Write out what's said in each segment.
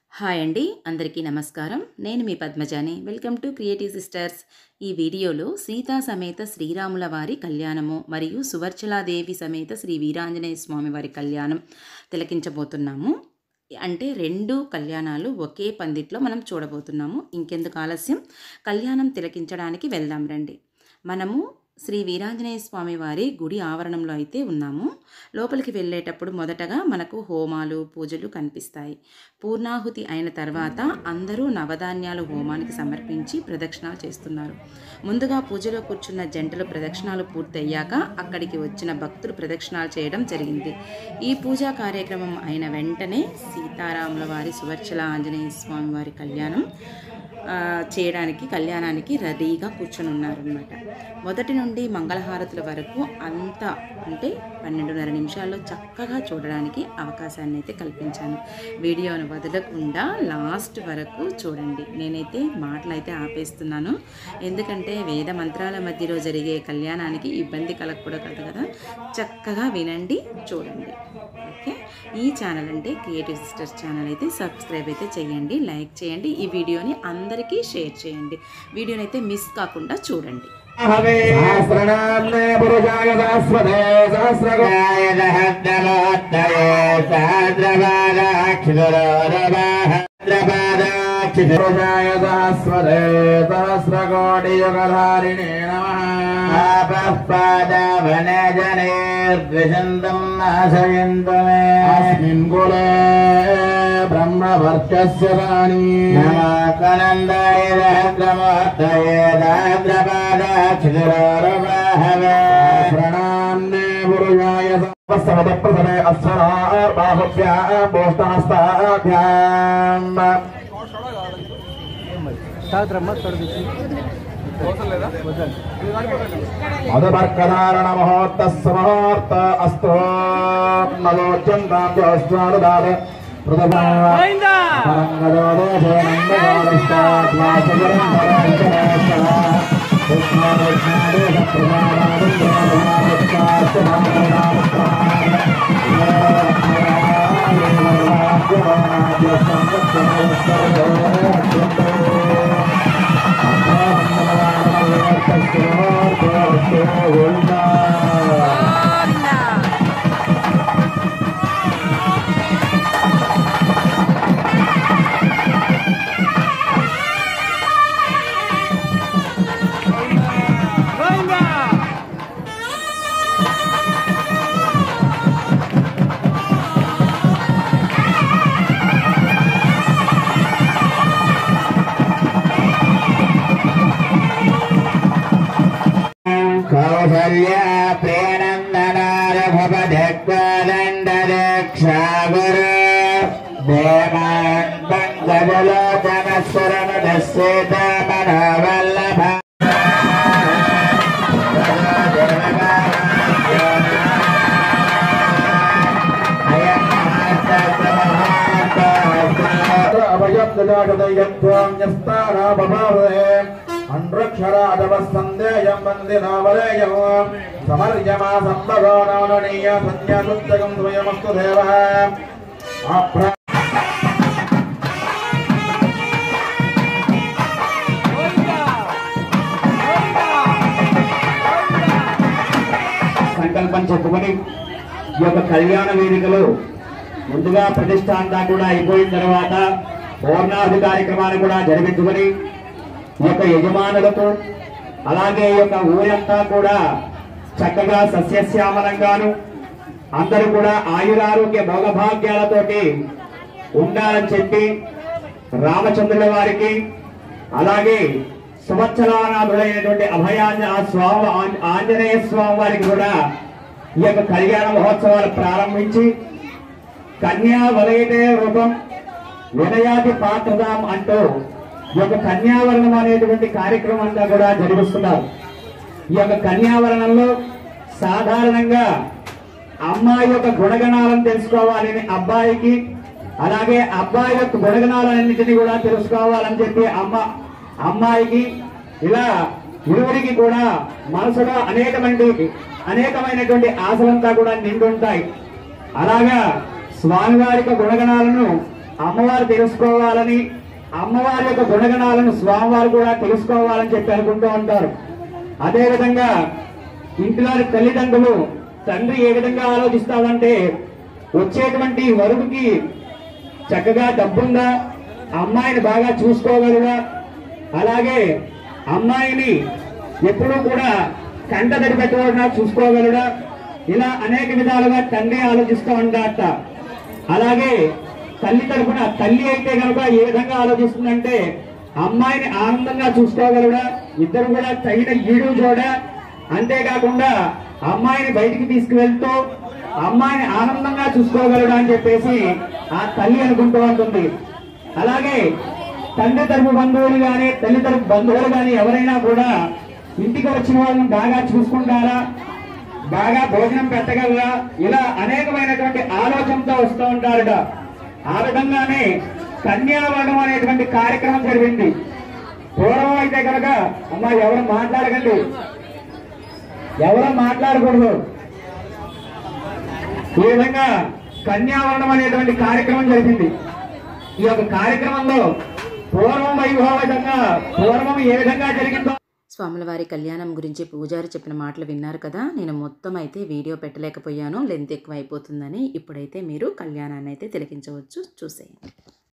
hi అండి అందరికీ నమస్కారం నేను మీ పద్మజాని వెల్కమ్ టు క్రియేటివ్ సిస్టర్స్ ఈ వీడియోలో సీతా సమేత శ్రీరాముల వారి కళ్యాణము మరియు సువర్చలాదేవి సమేత శ్రీ వీరాంజనేయ స్వామి వారి కళ్యాణం తిలకించబోతున్నాము అంటే రెండు కళ్యాణాలు ఒకే పందిట్లో మనం చూడబోతున్నాము ఇంకెందుకు ఆలస్యం కళ్యాణం తిలకించడానికి వెళ్దాం రండి మనము శ్రీ వీరాంజనేయ స్వామి వారి గుడి ఆవరణంలో అయితే ఉన్నాము లోపలికి వెళ్ళేటప్పుడు మొదటగా మనకు హోమాలు పూజలు కనిపిస్తాయి పూర్ణాహుతి అయిన తర్వాత అందరూ నవధాన్యాలు హోమానికి సమర్పించి ప్రదక్షిణాలు చేస్తున్నారు ముందుగా పూజలో కూర్చున్న జంటలు ప్రదక్షిణాలు పూర్తయ్యాక అక్కడికి వచ్చిన భక్తులు ప్రదక్షిణాలు చేయడం జరిగింది ఈ పూజా కార్యక్రమం అయిన వెంటనే సీతారాముల వారి సువర్చల ఆంజనేయ స్వామి వారి కళ్యాణం ఆ, చేయడానికి కళ్యాణానికి రెడీగా కూర్చొని ఉన్నారనమాట మొదటి నుండి మంగళహారతుల వరకు అంత అంటే పన్నెండున్నర నిమిషాల్లో చక్కగా చూడడానికి అవకాశాన్ని అయితే కల్పించాను వీడియోను వదలకుండా లాస్ట్ వరకు చూడండి నేనైతే మాటలు అయితే ఆపేస్తున్నాను ఎందుకంటే వేద మంత్రాల మధ్యలో జరిగే కళ్యాణానికి ఇబ్బంది కలగకూడదు కదా చక్కగా వినండి చూడండి ఓకే ఈ ఛానల్ అంటే క్రియేటివ్ సిస్టర్స్ ఛానల్ అయితే సబ్స్క్రైబ్ అయితే చేయండి లైక్ చేయండి ఈ వీడియోని అందరికీ షేర్ చేయండి వీడియోని అయితే మిస్ కాకుండా చూడండి సహస్రనామ్నే పురుషాయ సహస్రదే సహస్రగాయ సహస్రమోత్తరే సహస్రపాదాక్షరాయ సహస్రదే సహస్రకోటియుగధారిణే నమఃపాదవనజనేర్విశంతం నాశయంతు మే అస్మిన్ కులే బ్రహ్మవర్చస్య రాణి నమాకనందాయ సహస్రమోత్తరే సహస్రపాదాక్షరాహవే ప్రణామ్నే పురుషాయ సమతప్రసనే అస్వరాబాహుభ్యాం పోష్టహస్తాభ్యాం మధుమర్కధారణ మహోత్త సమహోర్త అస్తో నలోచ్యంతాభ్యోస్వానుదాత కౌసల్యా ప్రేనందనారభవదగ్వాదండరక్షాగురు దేవాన్ పంకజలోచనస్వరమదస్సేత మనోవల్లభ అన్రక్షరాజవస్సందేయం వందినావలేయం సమర్యమా సంభవో నవనీయ సన్యాసుత్యగం ద్వయమస్తు దేవ అప్ర సంకల్పం చెప్పుకొని ఈ యొక్క కళ్యాణ వేదికలో ముందుగా ప్రతిష్ట అంతా కూడా అయిపోయిన తర్వాత పూర్ణాది కార్యక్రమాన్ని కూడా జరిపించుకొని ఈ యొక్క యజమానులకు అలాగే ఈ యొక్క ఊరంతా కూడా చక్కగా సస్యశ్యామలంగాను అందరూ కూడా ఆయురారోగ్య భోగభాగ్యాలతోటి ఉండాలని చెప్పి రామచంద్రుల వారికి అలాగే సంవత్సరానాథుడైనటువంటి అభయాంజ ఆ స్వామి ఆంజ- ఆంజనేయ స్వామి వారికి కూడా ఈ యొక్క కళ్యాణ మహోత్సవాలు ప్రారంభించి కన్యా వలయతే రూపం వినయాది పాత్రదాం అంటూ ఈ యొక్క కన్యావరణం అనేటువంటి కార్యక్రమం అంతా కూడా జరిపిస్తున్నారు ఈ యొక్క కన్యావరణంలో సాధారణంగా అమ్మాయి యొక్క గుణగణాలను తెలుసుకోవాలని అబ్బాయికి అలాగే అబ్బాయి యొక్క గుణగణాలన్నింటినీ కూడా తెలుసుకోవాలని చెప్పి అమ్మ అమ్మాయికి ఇలా ఇరువురికి కూడా మనసులో అనేకమైన అనేకమైనటువంటి ఆశలంతా కూడా నిండుంటాయి అలాగా స్వామివారి యొక్క గుణగణాలను అమ్మవారు తెలుసుకోవాలని అమ్మవారి యొక్క గుణగణాలను స్వామివారు కూడా తెలుసుకోవాలని చెప్పి అనుకుంటూ ఉంటారు అదేవిధంగా ఇంటిలోని తల్లిదండ్రులు తండ్రి ఏ విధంగా ఆలోచిస్తాడంటే వచ్చేటువంటి వరుడికి చక్కగా డబ్బుందా అమ్మాయిని బాగా చూసుకోగలరా అలాగే అమ్మాయిని ఎప్పుడూ కూడా కంట తడి పెట్టకుండా చూసుకోగలడా ఇలా అనేక విధాలుగా తండ్రి ఆలోచిస్తూ ఉంటాడట అలాగే తల్లి తరఫున తల్లి అయితే కనుక ఏ విధంగా ఆలోచిస్తుందంటే అమ్మాయిని ఆనందంగా చూసుకోగలడా ఇద్దరు కూడా తగిన ఈడు చూడ అంతేకాకుండా అమ్మాయిని బయటికి తీసుకువెళ్తూ అమ్మాయిని ఆనందంగా చూసుకోగలడా అని చెప్పేసి ఆ తల్లి అనుకుంటూ ఉంటుంది అలాగే తండ్రి తరపు బంధువులు గాని తల్లి తరపు బంధువులు గాని ఎవరైనా కూడా ఇంటికి వచ్చిన వాళ్ళని బాగా చూసుకుంటారా బాగా భోజనం పెట్టగలరా ఇలా అనేకమైనటువంటి ఆలోచనతో వస్తూ ఉంటారట ఆ విధంగానే కన్యావరణం అనేటువంటి కార్యక్రమం జరిగింది పూర్వం అయితే కనుక అమ్మా ఎవరు మాట్లాడకండి ఎవరు మాట్లాడకూడదు ఈ విధంగా కన్యావరణం అనేటువంటి కార్యక్రమం జరిగింది ఈ యొక్క కార్యక్రమంలో పూర్వం వైభవంగా పూర్వం ఏ విధంగా జరిగిందో స్వాముల వారి కళ్యాణం గురించి పూజారి చెప్పిన మాటలు విన్నారు కదా నేను మొత్తం అయితే వీడియో పెట్టలేకపోయాను లెంత్ ఎక్కువ అయిపోతుందని ఇప్పుడైతే మీరు కళ్యాణాన్ని అయితే తిలకించవచ్చు చూసేయండి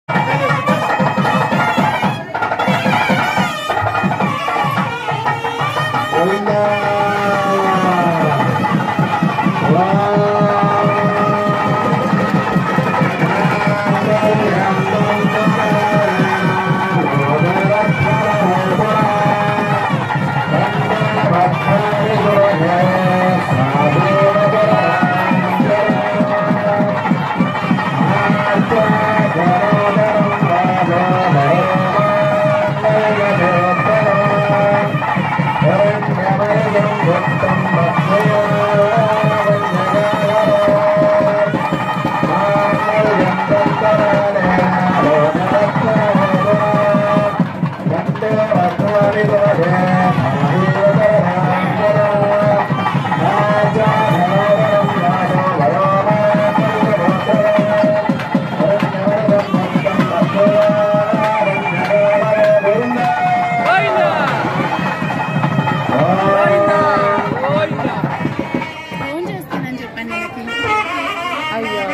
ఫోన్ చేస్తానని చెప్పాను నేను అయ్యో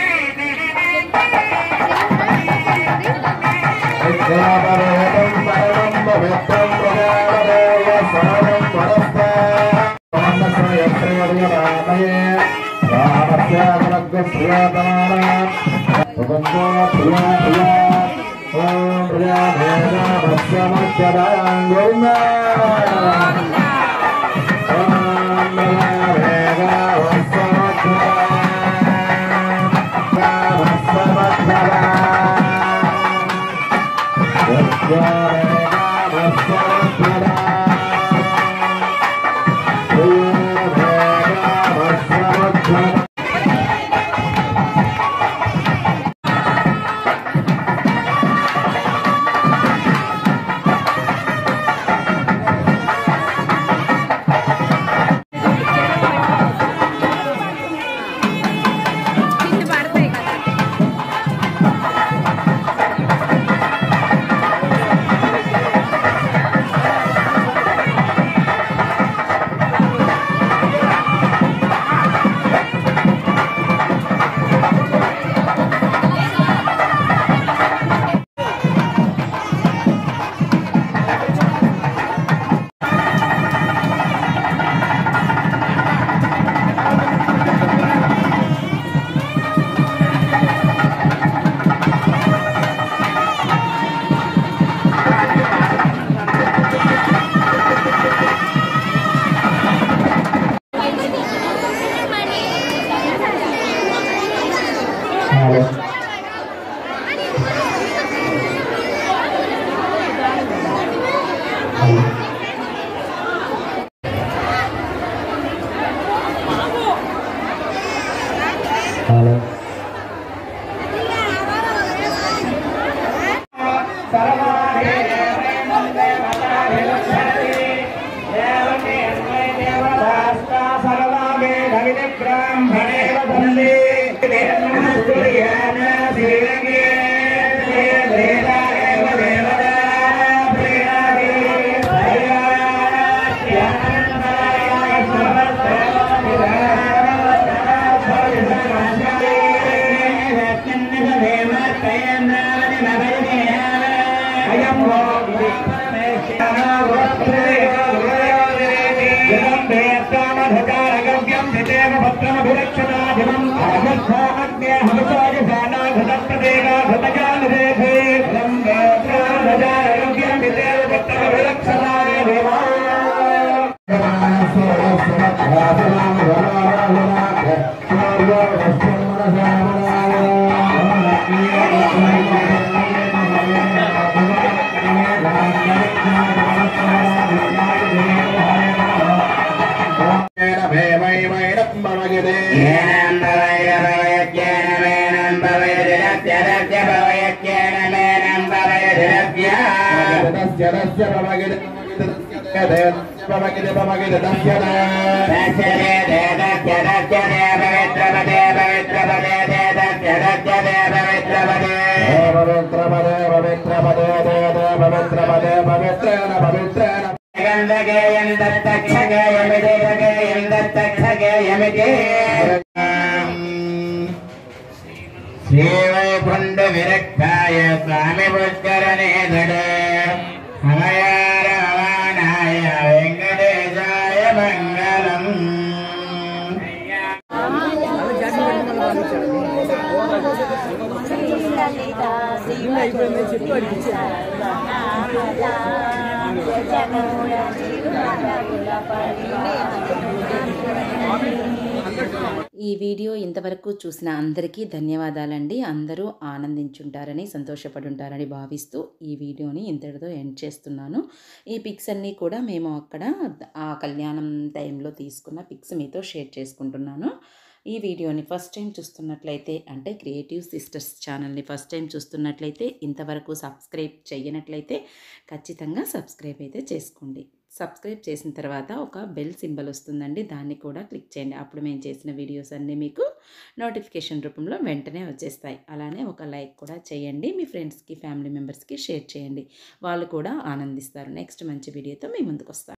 కింద పడతాయి కదా బ్రాహ్మణే తస్య తస్య పమగిద పమగిద పమగిద తస్య తస్య దే దే తస్య తస్య దే పవిత్రపదే పవిత్రపదే దే తస్య తస్య దే పవిత్రపదే పవిత్రపదే పవిత్రపదే దే దే పవిత్రపదే పవిత్రేణ పవిత్రేణ గంధగేయం దత్తక్షగేయమిదే గేయం దత్తక్షగేయమిదే శ్రీవైకుంఠ విరక్తాయ స్వామి పుష్కరణే దడ హమయారవానాయ వెంకటేశాయ మంగళం ఈ వీడియో ఇంతవరకు చూసిన అందరికీ ధన్యవాదాలండి అందరూ ఆనందించుంటారని సంతోషపడుంటారని భావిస్తూ ఈ వీడియోని ఇంతటితో ఎండ్ చేస్తున్నాను ఈ పిక్స్ అన్నీ కూడా మేము అక్కడ ఆ కళ్యాణం టైంలో తీసుకున్న పిక్స్ మీతో షేర్ చేసుకుంటున్నాను ఈ వీడియోని ఫస్ట్ టైం చూస్తున్నట్లయితే అంటే క్రియేటివ్ సిస్టర్స్ ఛానల్ని ఫస్ట్ టైం చూస్తున్నట్లయితే ఇంతవరకు సబ్స్క్రైబ్ చేయనట్లయితే ఖచ్చితంగా సబ్స్క్రైబ్ అయితే చేసుకోండి సబ్స్క్రైబ్ చేసిన తర్వాత ఒక బెల్ సింబల్ వస్తుందండి దాన్ని కూడా క్లిక్ చేయండి అప్పుడు మేము చేసిన వీడియోస్ అన్నీ మీకు నోటిఫికేషన్ రూపంలో వెంటనే వచ్చేస్తాయి అలానే ఒక లైక్ కూడా చేయండి మీ ఫ్రెండ్స్కి ఫ్యామిలీ మెంబర్స్కి షేర్ చేయండి వాళ్ళు కూడా ఆనందిస్తారు నెక్స్ట్ మంచి వీడియోతో మీ ముందుకు వస్తాను